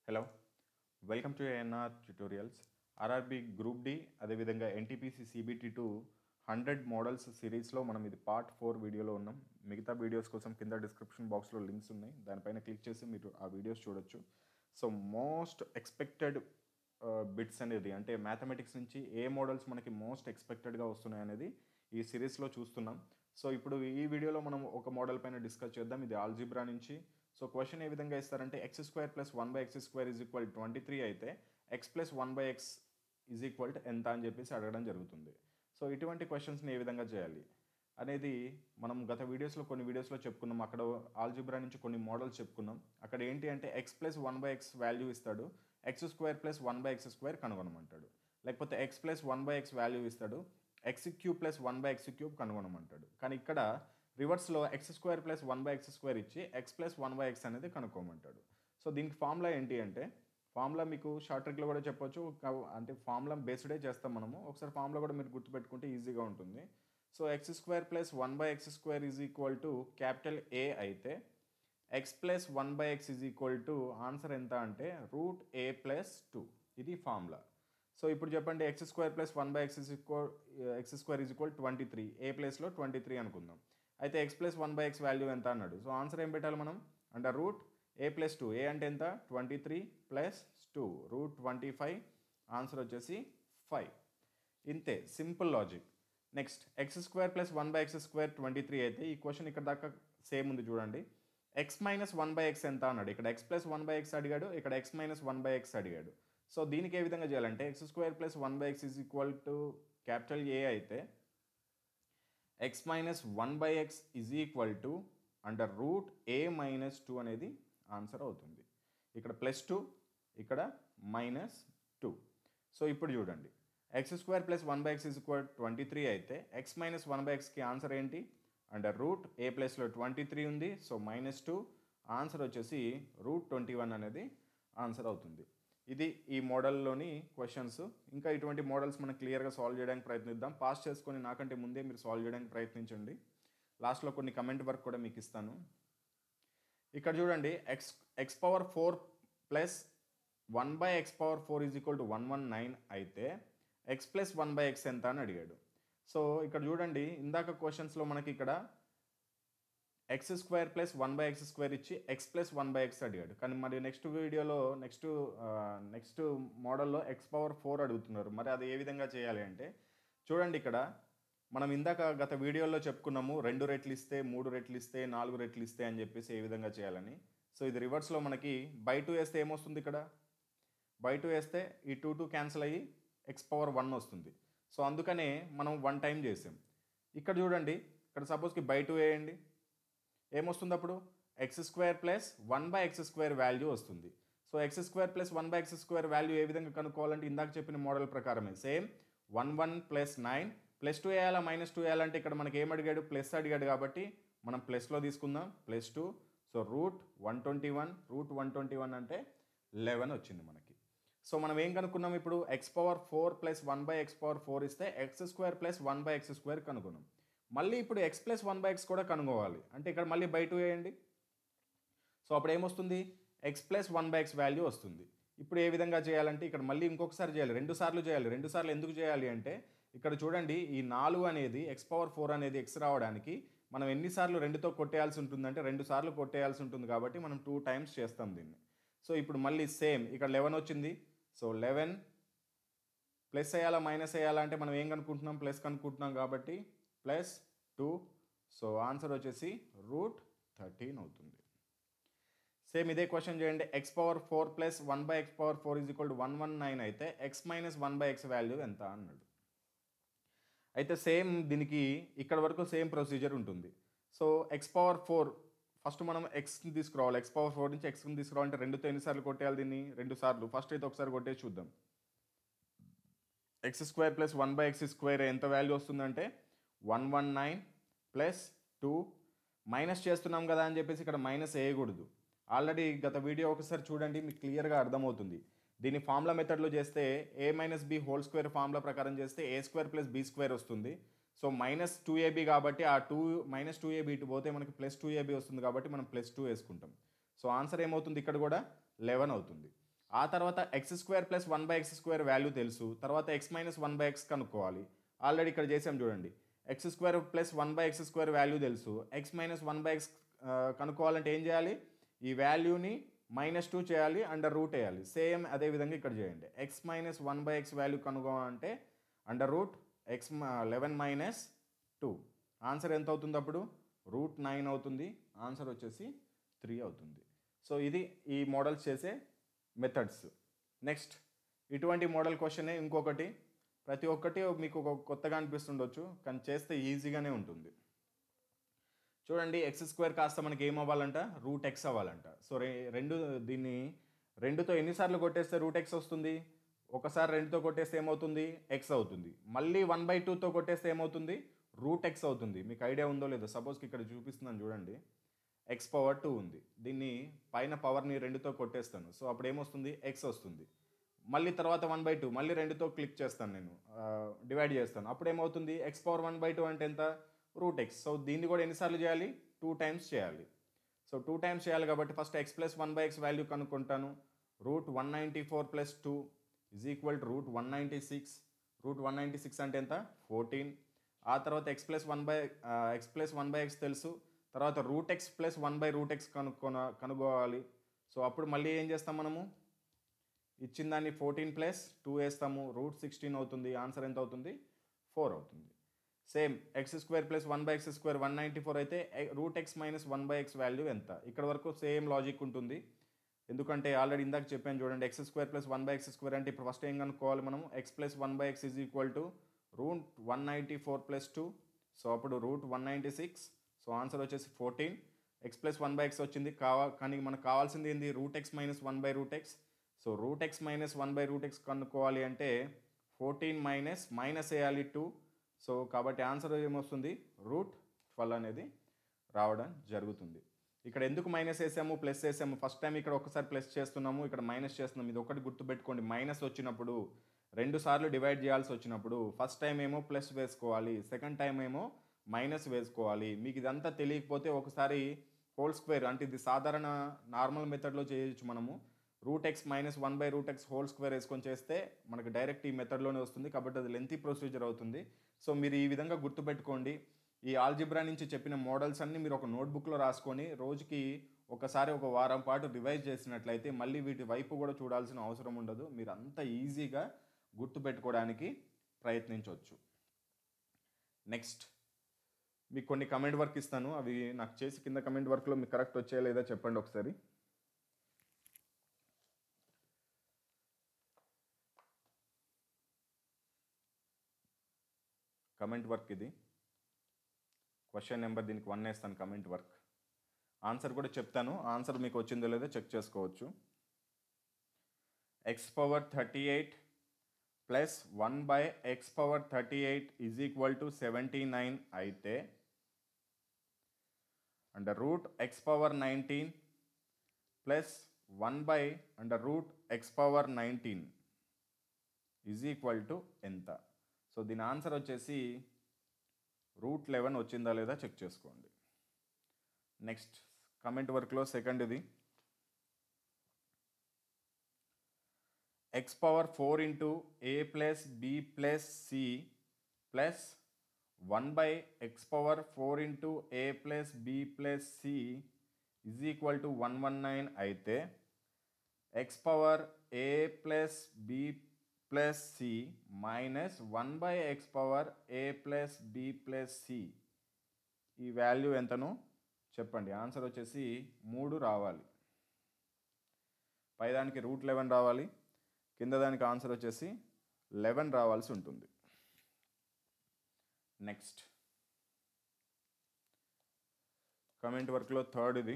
hello welcome to ANR tutorials RRB group D అదేవిధంగా NTPC CBT two hundred models సిరీస్లో మనం ఇది part four వీడియోలో ఉన్నాం మిగతా వీడియోస్ కోసం కింద డిస్క్రిప్షన్ బాక్స్లో లింక్స్ ఉన్నాయి దానిపైన క్లిక్ చేసి మీరు ఆ వీడియోస్ చూడొచ్చు సో మోస్ట్ ఎక్స్పెక్టెడ్ బిట్స్ అనేది అంటే మ్యాథమెటిక్స్ నుంచి ఏ మోడల్స్ మనకి మోస్ట్ ఎక్స్పెక్టెడ్గా వస్తున్నాయి అనేది ఈ సిరీస్లో చూస్తున్నాం సో ఇప్పుడు ఈ వీడియోలో మనం ఒక మోడల్ పైన డిస్కస్ చేద్దాం ఇది ఆల్జిబ్రా నుంచి సో క్వశ్చన్ ఏ విధంగా ఇస్తారంటే x square plus one by x square is equal twenty three అయితే x plus one by x is equal to ఎంత అని చెప్పేసి అడగడం జరుగుతుంది సో ఇటువంటి క్వశ్చన్స్ని ఏ విధంగా చేయాలి అనేది మనం గత వీడియోస్లో కొన్ని వీడియోస్లో చెప్పుకున్నాం అక్కడ ఆల్జిబ్రా నుంచి కొన్ని మోడల్స్ చెప్పుకున్నాం అక్కడ ఏంటి అంటే x plus one by x value ఇస్తాడు x square plus one by x square కనుగొనమంటాడు లేకపోతే x plus one by x value ఇస్తాడు x cube plus one by x cube కనుగొనమంటాడు కానీ ఇక్కడ రివర్స్లో x square plus one by x square ఇచ్చి x plus one by x అనేది కనుక్కోమంటాడు సో దీనికి ఫార్ములా ఏంటి అంటే ఫార్ములా మీకు షార్ట్ ట్రిక్లో కూడా చెప్పొచ్చు కా- అంటే ఫార్ములా బేస్డే చేస్తాం మనము ఒకసారి ఫార్ములా కూడా మీరు గుర్తుపెట్టుకుంటే ఈజీగా ఉంటుంది so x square plus one by x square is equal to capital A అయితే x plus one by x is equal to answer ఎంత అంటే రూట్ ఏ ప్లస్ టూ ఇది ఫార్ములా సో ఇప్పుడు చెప్పండి x square plus one by x is equal x square is equal twenty three A ప్లేస్లో twenty three అనుకుందాం అయితే x plus one by x value ఎంత అన్నాడు సో ఆన్సర్ ఏం పెట్టాలి మనం అంటే root A plus two A అంటే ఎంత twenty three plus two root twenty five answer వచ్చేసి ఫైవ్ ఇంతే simple logic next x square plus one by x square twenty three అయితే ఈ క్వశ్చన్ ఇక్కడ దాకా సేమ్ ఉంది చూడండి x minus one by x ఎంత అన్నాడు ఇక్కడ x plus one by x అడిగాడు ఇక్కడ x minus one by x అడిగాడు సో దీనికి ఏ విధంగా చేయాలంటే x square plus one by x is equal to capital A అయితే x minus one by x is equal to under root A minus two అనేది answer అవుతుంది ఇక్కడ plus two ఇక్కడ మైనస్ టూ సో ఇప్పుడు చూడండి x square plus one by x is equal twenty three అయితే x minus one by ఎక్స్కి answer ఏంటి under root A ప్లస్లో ట్వంటీ త్రీ ఉంది సో మైనస్ టూ ఆన్సర్ వచ్చేసి రూట్ ట్వంటీ వన్ అనేది ఆన్సర్ అవుతుంది ఇది ఈ మోడల్లోని క్వశ్చన్స్ ఇంకా ఇటువంటి మోడల్స్ మనం క్లియర్గా సాల్వ్ చేయడానికి ప్రయత్నిద్దాం పాస్ చేసుకొని నాకంటే ముందే మీరు సాల్వ్ చేయడానికి ప్రయత్నించండి లాస్ట్లో కొన్ని కమెంట్ వర్క్ కూడా మీకు ఇస్తాను ఇక్కడ చూడండి x x power four plus one by x power four is equal to one one nine అయితే x plus one by x ఎంత అని అడిగాడు సో ఇక్కడ చూడండి ఇందాక క్వశ్చన్స్లో మనకి ఇక్కడ x square plus one by x square ఇచ్చి x plus one by x అడిగాడు కానీ మరి నెక్స్ట్ వీడియోలో నెక్స్ట్ నెక్స్ట్ మోడల్లో ఎక్స్ పవర్ ఫోర్ అడుగుతున్నారు మరి అది ఏ విధంగా చేయాలి అంటే చూడండి ఇక్కడ మనం ఇందాక గత వీడియోలో చెప్పుకున్నాము రెండు రెట్లు ఇస్తే మూడు రెట్లు ఇస్తే నాలుగు రెట్లు ఇస్తే అని చెప్పేసి ఏ విధంగా చేయాలని సో ఇది రివర్స్లో మనకి బై టూ వేస్తే ఏమొస్తుంది ఇక్కడ బై టూ వేస్తే ఈ టూ టూ క్యాన్సిల్ అయ్యి ఎక్స్ పవర్ వన్ వస్తుంది సో అందుకనే మనం వన్ టైం చేసాం ఇక్కడ చూడండి ఇక్కడ సపోజ్కి బై టూ వేయండి ఏమొస్తుంది అప్పుడు x square plus one by x square value వస్తుంది so x square plus one by x square value ఏ విధంగా కనుక్కోవాలంటే ఇందాక చెప్పిన మోడల్ ప్రకారమే same one one plus nine plus two వేయాలా మైనస్ టూ వేయాలంటే ఇక్కడ మనకి ఏం అడిగాడు ప్లస్ అడిగాడు కాబట్టి మనం ప్లస్లో తీసుకుందాం plus two so root one twenty one root one twenty one అంటే లెవెన్ వచ్చింది మనకి సో మనం ఏం కనుక్కున్నాం ఇప్పుడు x power four plus one by x power four ఇస్తే x square plus one by x square కనుక్కున్నాం మళ్ళీ ఇప్పుడు x plus one by x కూడా కనుక్కోవాలి అంటే ఇక్కడ మళ్ళీ బై టూ వేయండి సో అప్పుడు ఏమొస్తుంది x plus one by x value వస్తుంది ఇప్పుడు ఏ విధంగా చేయాలంటే ఇక్కడ మళ్ళీ ఇంకొకసారి చేయాలి రెండు సార్లు చేయాలి రెండు సార్లు ఎందుకు చేయాలి అంటే ఇక్కడ చూడండి ఈ నాలుగు అనేది ఎక్స్ పవర్ ఫోర్ అనేది ఎక్స్ రావడానికి మనం ఎన్నిసార్లు రెండుతో కొట్టేయాల్సి ఉంటుందంటే రెండు సార్లు కొట్టేయాల్సి ఉంటుంది కాబట్టి మనం టూ టైమ్స్ చేస్తాం దీన్ని సో ఇప్పుడు మళ్ళీ సేమ్ ఇక్కడ లెవెన్ వచ్చింది సో లెవెన్ ప్లస్ వేయాలా మైనస్ వేయాలా అంటే మనం ఏం కనుక్కుంటున్నాం ప్లస్ కనుక్కుంటున్నాం కాబట్టి ప్లస్ టూ సో ఆన్సర్ వచ్చేసి రూట్ థర్టీన్ అవుతుంది సేమ్ ఇదే క్వశ్చన్ చేయండి x power four plus one by x power four is equal to one one nine అయితే x minus one by x value ఎంత అన్నాడు అయితే సేమ్ దీనికి ఇక్కడ వరకు సేమ్ ప్రొసీజర్ ఉంటుంది so x power four first మనం ఎక్స్ని తీసుకురావాలి ఎక్స్ పవర్ ఫోర్ నుంచి ఎక్స్ని తీసుకురావాలంటే రెండుతో ఎన్నిసార్లు కొట్టేయాలి దీన్ని రెండు సార్లు ఫస్ట్ అయితే ఒకసారి కొట్టేసి చూద్దాం x square plus one by x square ఎంత వాల్యూ వస్తుందంటే one one nine plus two minus చేస్తున్నాం కదా అని చెప్పేసి ఇక్కడ మైనస్ వేయకూడదు ఆల్రెడీ గత వీడియో ఒకసారి చూడండి మీకు క్లియర్గా అర్థమవుతుంది దీన్ని ఫార్ములా మెథడ్లో చేస్తే A minus B whole square formula ప్రకారం చేస్తే A square plus B square వస్తుంది సో మైనస్ టూ ఏబీ కాబట్టి ఆ టూ మైనస్ టూ ఏబీ ఇటు పోతే మనకి ప్లస్ టూ ఏబీ వస్తుంది కాబట్టి మనం ప్లస్ టూ వేసుకుంటాం సో ఆన్సర్ ఏమవుతుంది ఇక్కడ కూడా లెవెన్ అవుతుంది ఆ తర్వాత x square plus one by x square value తెలుసు తర్వాత x minus one by x కనుక్కోవాలి ఆల్రెడీ ఇక్కడ చేసాం చూడండి x square plus one by x square value తెలుసు x minus one by x కనుక్కోవాలంటే ఏం చేయాలి ఈ వాల్యూని మైనస్ టూ చేయాలి అండర్ రూట్ వేయాలి సేమ్ అదే విధంగా ఇక్కడ చేయండి x minus one by x value కనుక్కోవాలంటే under root x eleven minus two answer ఎంత అవుతుంది అప్పుడు రూట్ నైన్ అవుతుంది ఆన్సర్ వచ్చేసి త్రీ అవుతుంది సో ఇది ఈ మోడల్స్ చేసే మెథడ్స్ నెక్స్ట్ ఇటువంటి మోడల్ క్వశ్చనే ఇంకొకటి ప్రతి ఒక్కటి మీకు ఒక కొత్తగా అనిపిస్తుండొచ్చు కానీ చేస్తే ఈజీగానే ఉంటుంది చూడండి ఎక్స్ స్క్వేర్ కాస్త మనకి ఏం అవ్వాలంట రూట్ ఎక్స్ అవ్వాలంట సో రె రెండు దీన్ని రెండుతో ఎన్నిసార్లు కొట్టేస్తే రూట్ ఎక్స్ వస్తుంది ఒకసారి రెండుతో కొట్టేస్తే ఏమవుతుంది ఎక్స్ అవుతుంది మళ్ళీ వన్ బై టూతో కొట్టేస్తే ఏమవుతుంది రూట్ ఎక్స్ అవుతుంది మీకు ఐడియా ఉందో లేదో సపోజ్కి ఇక్కడ చూపిస్తున్నాను చూడండి ఎక్స్ పవర్ టూ ఉంది దీన్ని పైన పవర్ని రెండుతో కొట్టేస్తాను సో అప్పుడు ఏమొస్తుంది ఎక్స్ వస్తుంది మళ్ళీ తర్వాత వన్ బై టూ మళ్ళీ రెండుతో క్లిక్ చేస్తాను నేను డివైడ్ చేస్తాను అప్పుడు ఏమవుతుంది x power one by two అంటే ఎంత రూట్ ఎక్స్ సో దీన్ని కూడా ఎన్నిసార్లు చేయాలి టూ టైమ్స్ చేయాలి సో టూ టైమ్స్ చేయాలి కాబట్టి first x plus one by x value కనుక్కుంటాను root one ninety four plus two is equal to root one ninety six root one ninety six అంటే ఎంత ఫోర్టీన్ ఆ తర్వాత x plus one by x plus one by x తెలుసు తర్వాత root x plus one by root x కనుక్కొన కనుగోవాలి so అప్పుడు మళ్ళీ ఏం చేస్తాం మనము ఇచ్చిన దాన్ని ఫోర్టీన్ ప్లస్ టూ వేస్తాము రూట్ సిక్స్టీన్ అవుతుంది ఆన్సర్ ఎంత అవుతుంది ఫోర్ అవుతుంది same x square plus one by x square one ninety four అయితే root x minus one by x value ఎంత ఇక్కడ వరకు సేమ్ లాజిక్ ఉంటుంది ఎందుకంటే ఆల్రెడీ ఇందాక చెప్పాను చూడండి x square plus one by x square అంటే ఇప్పుడు ఫస్ట్ ఏం కనుక్కోవాలి మనం x plus one by x is equal to root one ninety four plus two so అప్పుడు root one ninety six so answer వచ్చేసి fourteen x plus one by x వచ్చింది కావా కానీ మనకు కావాల్సింది ఏంది root x minus one by root x so root x minus one by root x కనుక్కోవాలి అంటే ఫోర్టీన్ మైనస్ మైనస్ వేయాలి టూ సో కాబట్టి ఆన్సర్ ఏమొస్తుంది రూట్ ట్వెల్వ్ అనేది రావడం జరుగుతుంది ఇక్కడ ఎందుకు మైనస్ వేసాము ప్లస్ వేసాము ఫస్ట్ టైం ఇక్కడ ఒకసారి ప్లస్ చేస్తున్నాము ఇక్కడ మైనస్ చేస్తున్నాము ఇది ఒకటి గుర్తుపెట్టుకోండి మైనస్ వచ్చినప్పుడు రెండు సార్లు డివైడ్ చేయాల్సి వచ్చినప్పుడు ఫస్ట్ టైం ఏమో ప్లస్ వేసుకోవాలి సెకండ్ టైం ఏమో మైనస్ వేసుకోవాలి మీకు ఇదంతా తెలియకపోతే ఒకసారి హోల్ స్క్వేర్ అంటే ఇది సాధారణ నార్మల్ మెథడ్లో చేయొచ్చు మనము root x minus one by root x whole square వేసుకొని చేస్తే మనకు డైరెక్ట్ ఈ మెథడ్లోనే వస్తుంది కాబట్టి అది లెంతీ ప్రొసీజర్ అవుతుంది సో మీరు ఈ విధంగా గుర్తుపెట్టుకోండి ఈ ఆల్జిబ్రా నుంచి చెప్పిన మోడల్స్ అన్ని మీరు ఒక నోట్బుక్లో రాసుకొని రోజుకి ఒకసారి ఒక వారం పాటు రివైజ్ చేసినట్లయితే మళ్ళీ వీటి వైపు కూడా చూడాల్సిన అవసరం ఉండదు మీరు అంత ఈజీగా గుర్తుపెట్టుకోవడానికి ప్రయత్నించవచ్చు నెక్స్ట్ మీకు కొన్ని కమెంట్ వర్క్ ఇస్తాను అవి నాకు చేసి కింద కమెంట్ వర్క్లో మీకు కరెక్ట్ వచ్చాయా లేదా చెప్పండి ఒకసారి కమెంట్ వర్క్ ఇది క్వశ్చన్ నెంబర్ దీనికి వన్ వేస్తాను కమెంట్ వర్క్ ఆన్సర్ కూడా చెప్తాను ఆన్సర్ మీకు వచ్చిందో లేదో చెక్ చేసుకోవచ్చు x power thirty eight plus one by x power thirty eight is equal to seventy nine అయితే under root x power nineteen plus one by under root x power nineteen is equal to ఎంత so దీని answer వచ్చేసి root eleven వచ్చిందా లేదా check చేసుకోండి next comment వర్క్లో second ఇది x power four into a plus b plus c plus one by x power four into a plus b plus c is equal to one one nine అయితే x power a plus b plus c minus one by x power a plus b plus c ఈ value ఎంతను చెప్పండి answer వచ్చేసి మూడు రావాలి పైదానికి route eleven రావాలి కింద దానికి ఆన్సర్ వచ్చేసి లెవెన్ రావాల్సి ఉంటుంది నెక్స్ట్ కమెంట్ వర్క్లో థర్డ్ ఇది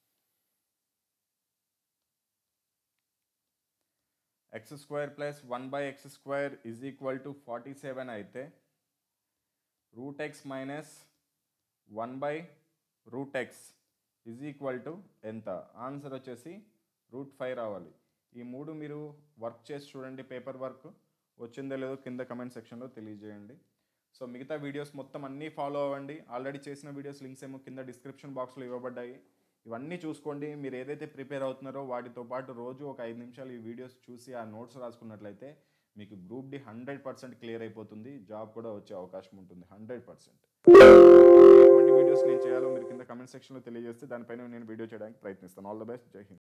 x square plus one by x square is equal to forty seven అయితే root x minus one by root x is equal to ఎంత ఆన్సర్ వచ్చేసి రూట్ ఫైవ్ రావాలి ఈ మూడు మీరు వర్క్ చేసి చూడండి పేపర్ వర్క్ వచ్చిందో లేదో కింద కమెంట్ సెక్షన్లో తెలియజేయండి సో మిగతా వీడియోస్ మొత్తం అన్నీ ఫాలో అవ్వండి ఆల్రెడీ చేసిన వీడియోస్ లింక్స్ ఏమో కింద డిస్క్రిప్షన్ బాక్స్లో ఇవ్వబడ్డాయి ఇవన్నీ చూసుకోండి మీరు ఏదైతే ప్రిపేర్ అవుతున్నారో వాటితో పాటు రోజు ఒక ఐదు నిమిషాలు ఈ వీడియోస్ చూసి ఆ నోట్స్ రాసుకున్నట్లయితే మీకు group D hundred percent clear అయిపోతుంది జాబ్ కూడా వచ్చే అవకాశం ఉంటుంది హండ్రెడ్ పర్సెంట్ ఎటువంటి వీడియోస్ నేను చేయాలో మీరు కింద కమెంట్ సెక్షన్లో తెలియజేస్తే దానిపైన నేను వీడియో చేయడానికి ప్రయత్నిస్తాను ఆల్ ద బెస్ట్ జై హింద్